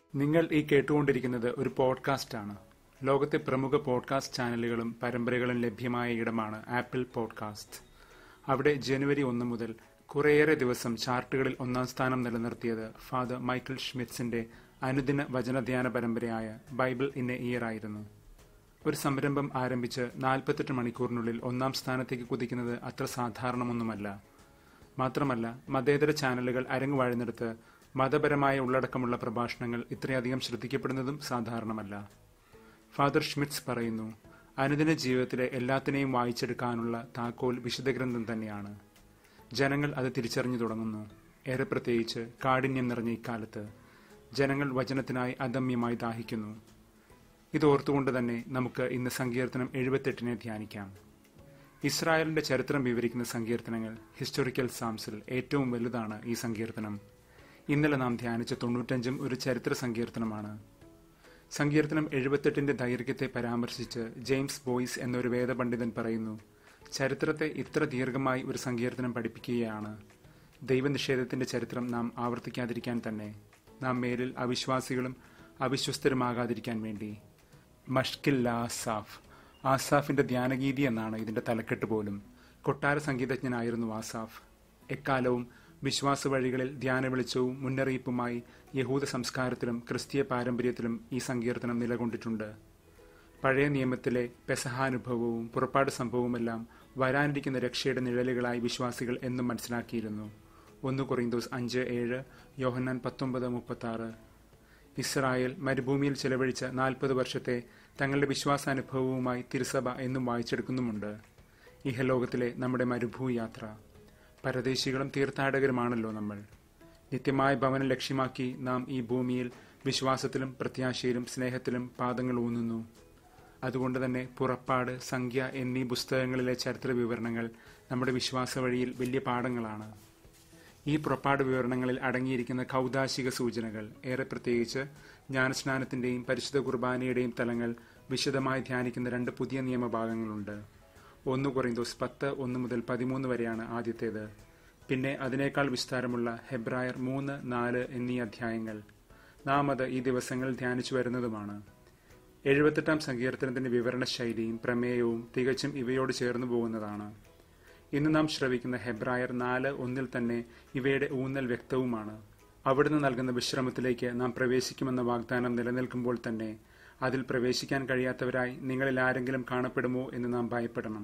നിങ്ങൾ ഈ കേട്ടുകൊണ്ടിരിക്കുന്നത് ഒരു പോഡ്കാസ്റ്റാണ് ലോകത്തെ പ്രമുഖ പോഡ്കാസ്റ്റ് ചാനലുകളും പരമ്പരകളും ലഭ്യമായ ഇടമാണ് ആപ്പിൾ പോഡ്കാസ്റ്റ് അവിടെ ജനുവരി ഒന്ന് മുതൽ കുറേയേറെ ദിവസം ചാർട്ടുകളിൽ ഒന്നാം സ്ഥാനം നിലനിർത്തിയത് ഫാദർ മൈക്കിൾ ഷ്മിറ്റ്സിന്റെ അനുദിന വചനധ്യാന പരമ്പരയായ ബൈബിൾ ഇൻ എ ഇയർ ആയിരുന്നു ഒരു സംരംഭം ആരംഭിച്ച് നാൽപ്പത്തെട്ട് മണിക്കൂറിനുള്ളിൽ ഒന്നാം സ്ഥാനത്തേക്ക് കുതിക്കുന്നത് അത്ര സാധാരണമൊന്നുമല്ല മാത്രമല്ല മതേതര ചാനലുകൾ അരങ്ങുവാഴുന്നിടത്ത് മതപരമായ ഉള്ളടക്കമുള്ള പ്രഭാഷണങ്ങൾ ഇത്രയധികം ശ്രദ്ധിക്കപ്പെടുന്നതും സാധാരണമല്ല ഫാദർ ഷ്മിറ്റ്സ് പറയുന്നു അനുദിന ജീവിതത്തിലെ എല്ലാത്തിനെയും വായിച്ചെടുക്കാനുള്ള താക്കോൽ വിശുദ്ധ ഗ്രന്ഥം തന്നെയാണ് ജനങ്ങൾ അത് തിരിച്ചറിഞ്ഞു തുടങ്ങുന്നു ഏറെ പ്രത്യേകിച്ച് കാഠിന്യം നിറഞ്ഞ ഇക്കാലത്ത് ജനങ്ങൾ വചനത്തിനായി അദമ്യമായി ദാഹിക്കുന്നു ഇത് ഓർത്തുകൊണ്ട് തന്നെ നമുക്ക് ഇന്ന് സങ്കീർത്തനം എഴുപത്തെട്ടിനെ ധ്യാനിക്കാം ഇസ്രായേലിന്റെ ചരിത്രം വിവരിക്കുന്ന സങ്കീർത്തനങ്ങൾ ഹിസ്റ്റോറിക്കൽ സാംസിൽ ഏറ്റവും വലുതാണ് ഈ സങ്കീർത്തനം ഇന്നലെ നാം ധ്യാനിച്ച തൊണ്ണൂറ്റഞ്ചും ഒരു ചരിത്ര സങ്കീർത്തനമാണ് സങ്കീർത്തനം എഴുപത്തെട്ടിന്റെ ദൈർഘ്യത്തെ പരാമർശിച്ച് ജെയിംസ് ബോയ്സ് എന്നൊരു വേദപണ്ഡിതൻ പറയുന്നു ചരിത്രത്തെ ഇത്ര ദീർഘമായി ഒരു സങ്കീർത്തനം പഠിപ്പിക്കുകയാണ് ദൈവനിഷേധത്തിന്റെ ചരിത്രം നാം ആവർത്തിക്കാതിരിക്കാൻ തന്നെ നാം മേലിൽ അവിശ്വാസികളും അവിശ്വസ്തരുമാകാതിരിക്കാൻ വേണ്ടി മഷ്കിൽ ആസാഫ് ആസാഫിന്റെ ധ്യാനഗീതി എന്നാണ് ഇതിന്റെ തലക്കെട്ട് പോലും കൊട്ടാര സംഗീതജ്ഞനായിരുന്നു ആസാഫ് എക്കാലവും വിശ്വാസ വഴികളിൽ ധ്യാന വെളിച്ചവും മുന്നറിയിപ്പുമായി യഹൂദ സംസ്കാരത്തിലും ക്രിസ്തീയ പാരമ്പര്യത്തിലും ഈ സങ്കീർത്തനം നിലകൊണ്ടിട്ടുണ്ട് പഴയ നിയമത്തിലെ പെസഹാനുഭവവും പുറപ്പാട് സംഭവവുമെല്ലാം വരാനിരിക്കുന്ന രക്ഷയുടെ നിഴലുകളായി വിശ്വാസികൾ എന്നും മനസ്സിലാക്കിയിരുന്നു ഒന്ന് കൊറിന്തോസ് അഞ്ച് ഏഴ് യോഹന്നാൻ പത്തൊമ്പത് മുപ്പത്തി ആറ് ഇസ്രായേൽ മരുഭൂമിയിൽ ചെലവഴിച്ച നാൽപ്പത് വർഷത്തെ തങ്ങളുടെ വിശ്വാസാനുഭവവുമായി തിരുസഭ എന്നും വായിച്ചെടുക്കുന്നുമുണ്ട് ഇഹലോകത്തിലെ നമ്മുടെ മരുഭൂയാത്ര പരദേശികളും തീർത്ഥാടകരുമാണല്ലോ നമ്മൾ നിത്യമായ ഭവനം ലക്ഷ്യമാക്കി നാം ഈ ഭൂമിയിൽ വിശ്വാസത്തിലും പ്രത്യാശയിലും സ്നേഹത്തിലും പാദങ്ങൾ ഊന്നുന്നു അതുകൊണ്ട് തന്നെ പുറപ്പാട് സംഖ്യ എന്നീ പുസ്തകങ്ങളിലെ ചരിത്ര വിവരണങ്ങൾ നമ്മുടെ വിശ്വാസ വഴിയിൽ വലിയ പാഠങ്ങളാണ് ഈ പുറപ്പാട് വിവരണങ്ങളിൽ അടങ്ങിയിരിക്കുന്ന കൗതാശിക സൂചനകൾ ഏറെ പ്രത്യേകിച്ച് ജ്ഞാനസ്നാനത്തിന്റെയും പരിശുദ്ധ കുർബാനയുടെയും തലങ്ങൾ വിശദമായി ധ്യാനിക്കുന്ന രണ്ട് പുതിയ നിയമഭാഗങ്ങളുണ്ട് ഒന്ന് കുറൈന്തോസ് പത്ത് ഒന്ന് മുതൽ പതിമൂന്ന് വരെയാണ് ആദ്യത്തേത് പിന്നെ അതിനേക്കാൾ വിസ്താരമുള്ള ഹെബ്രായർ മൂന്ന് നാല് എന്നീ അധ്യായങ്ങൾ നാം അത് ഈ ദിവസങ്ങളിൽ ധ്യാനിച്ചു വരുന്നതുമാണ് എഴുപത്തെട്ടാം സങ്കീർത്തനത്തിന്റെ വിവരണ ശൈലിയും പ്രമേയവും തികച്ചും ഇവയോട് ചേർന്നു പോകുന്നതാണ് ഇന്ന് നാം ശ്രവിക്കുന്ന ഹെബ്രായർ നാല് ഒന്നിൽ തന്നെ ഇവയുടെ ഊന്നൽ വ്യക്തവുമാണ് അവിടുന്ന് നൽകുന്ന വിശ്രമത്തിലേക്ക് നാം പ്രവേശിക്കുമെന്ന വാഗ്ദാനം നിലനിൽക്കുമ്പോൾ തന്നെ അതിൽ പ്രവേശിക്കാൻ കഴിയാത്തവരായി നിങ്ങളിൽ ആരെങ്കിലും കാണപ്പെടുമോ എന്ന് നാം ഭയപ്പെടണം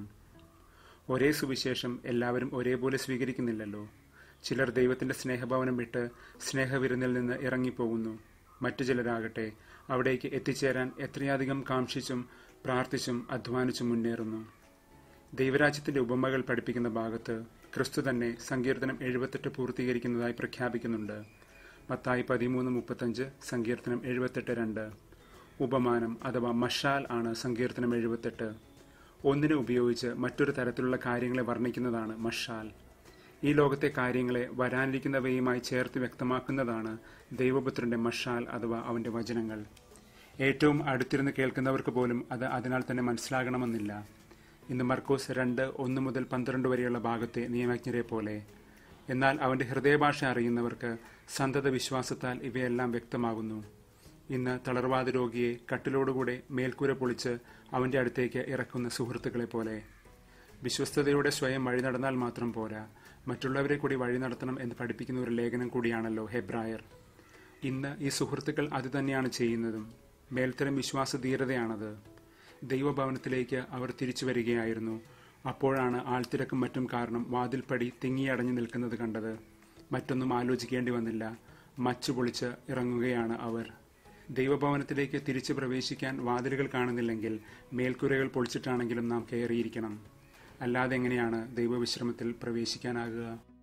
ഒരേ സുവിശേഷം എല്ലാവരും ഒരേപോലെ സ്വീകരിക്കുന്നില്ലല്ലോ ചിലർ ദൈവത്തിന്റെ സ്നേഹഭവനം വിട്ട് സ്നേഹവിരുന്നിൽ നിന്ന് ഇറങ്ങിപ്പോകുന്നു മറ്റു ചിലരാകട്ടെ അവിടേക്ക് എത്തിച്ചേരാൻ എത്രയധികം കാംക്ഷിച്ചും പ്രാർത്ഥിച്ചും അധ്വാനിച്ചും മുന്നേറുന്നു ദൈവരാജ്യത്തിന്റെ ഉപമകൾ പഠിപ്പിക്കുന്ന ഭാഗത്ത് ക്രിസ്തു തന്നെ സങ്കീർത്തനം എഴുപത്തെട്ട് പൂർത്തീകരിക്കുന്നതായി പ്രഖ്യാപിക്കുന്നുണ്ട് മത്തായി പതിമൂന്ന് മുപ്പത്തഞ്ച് സങ്കീർത്തനം എഴുപത്തെട്ട് രണ്ട് ഉപമാനം അഥവാ മഷാൽ ആണ് സങ്കീർത്തനം എഴുപത്തെട്ട് ഒന്നിനെ ഉപയോഗിച്ച് മറ്റൊരു തരത്തിലുള്ള കാര്യങ്ങളെ വർണ്ണിക്കുന്നതാണ് മഷാൽ ഈ ലോകത്തെ കാര്യങ്ങളെ വരാനിരിക്കുന്നവയുമായി ചേർത്ത് വ്യക്തമാക്കുന്നതാണ് ദൈവപുത്രന്റെ മഷാൽ അഥവാ അവന്റെ വചനങ്ങൾ ഏറ്റവും അടുത്തിരുന്ന് കേൾക്കുന്നവർക്ക് പോലും അത് അതിനാൽ തന്നെ മനസ്സിലാകണമെന്നില്ല ഇന്ന് മർക്കോസ് രണ്ട് ഒന്ന് മുതൽ പന്ത്രണ്ട് വരെയുള്ള ഭാഗത്തെ നിയമജ്ഞരെ പോലെ എന്നാൽ അവന്റെ ഹൃദയഭാഷ അറിയുന്നവർക്ക് സന്തത വിശ്വാസത്താൽ ഇവയെല്ലാം വ്യക്തമാകുന്നു ഇന്ന് തളർവാദ രോഗിയെ കട്ടിലോടുകൂടെ മേൽക്കൂര പൊളിച്ച് അവന്റെ അടുത്തേക്ക് ഇറക്കുന്ന സുഹൃത്തുക്കളെ പോലെ വിശ്വസ്തയോടെ സ്വയം വഴി നടന്നാൽ മാത്രം പോരാ മറ്റുള്ളവരെ കൂടി വഴി നടത്തണം എന്ന് പഠിപ്പിക്കുന്ന ഒരു ലേഖനം കൂടിയാണല്ലോ ഹെബ്രായർ ഇന്ന് ഈ സുഹൃത്തുക്കൾ അത് തന്നെയാണ് ചെയ്യുന്നതും മേൽത്തരം വിശ്വാസധീരതയാണത് ദൈവഭവനത്തിലേക്ക് അവർ തിരിച്ചു വരികയായിരുന്നു അപ്പോഴാണ് ആൾത്തിരക്കും മറ്റും കാരണം വാതിൽപ്പടി തിങ്ങിയടഞ്ഞു നിൽക്കുന്നത് കണ്ടത് മറ്റൊന്നും ആലോചിക്കേണ്ടി വന്നില്ല മച്ചു പൊളിച്ച് ഇറങ്ങുകയാണ് അവർ ദൈവഭവനത്തിലേക്ക് തിരിച്ചു പ്രവേശിക്കാൻ വാതിലുകൾ കാണുന്നില്ലെങ്കിൽ മേൽക്കുരകൾ പൊളിച്ചിട്ടാണെങ്കിലും നാം കയറിയിരിക്കണം അല്ലാതെ എങ്ങനെയാണ് ദൈവവിശ്രമത്തിൽ പ്രവേശിക്കാനാകുക